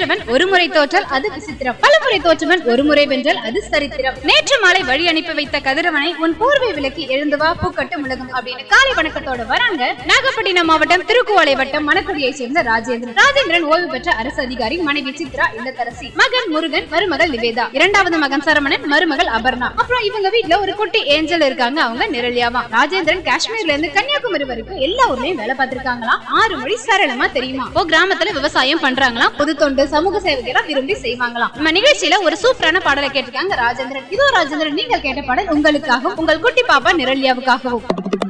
வென்றவன் ஒரு முறை தோற்றால் அது விசித்திரம் பல முறை தோற்றவன் ஒரு முறை வென்றால் அது சரித்திரம் நேற்று மாலை வழி அனுப்பி வைத்த கதிரவனை உன் போர்வை விலக்கி எழுந்து வா பூக்கட்டு முழகும் அப்படின்னு காலை வணக்கத்தோட வராங்க நாகப்பட்டினம் மாவட்டம் திருக்குவளை வட்டம் மணக்குடியை சேர்ந்த ராஜேந்திரன் ராஜேந்திரன் ஓய்வு பெற்ற அரசு அதிகாரி மனைவி சித்ரா இல்லத்தரசி மகன் முருகன் மருமகள் நிவேதா இரண்டாவது மகன் சரவணன் மருமகள் அபர்ணா அப்புறம் இவங்க வீட்ல ஒரு குட்டி ஏஞ்சல் இருக்காங்க அவங்க நிரல்யாவா ராஜேந்திரன் காஷ்மீர்ல இருந்து கன்னியாகுமரி வரைக்கும் எல்லா ஊர்லயும் வேலை பார்த்திருக்காங்களாம் ஆறு மொழி சரளமா தெரியுமா இப்போ கிராமத்துல விவசாயம் பண்றாங்களாம் பொது தொண்டு சமூக சேவைகளை விரும்பி செய்வாங்களாம் நம்ம நிகழ்ச்சியில ஒரு சூப்பரான பாடலை கேட்டிருக்காங்க ராஜேந்திரன் இதோ ராஜேந்திரன் நீங்கள் கேட்ட பாடல் உங்களுக்காகவும் உங்கள் குட்டி பாப்பா நிரல்யாவுக்காகவும்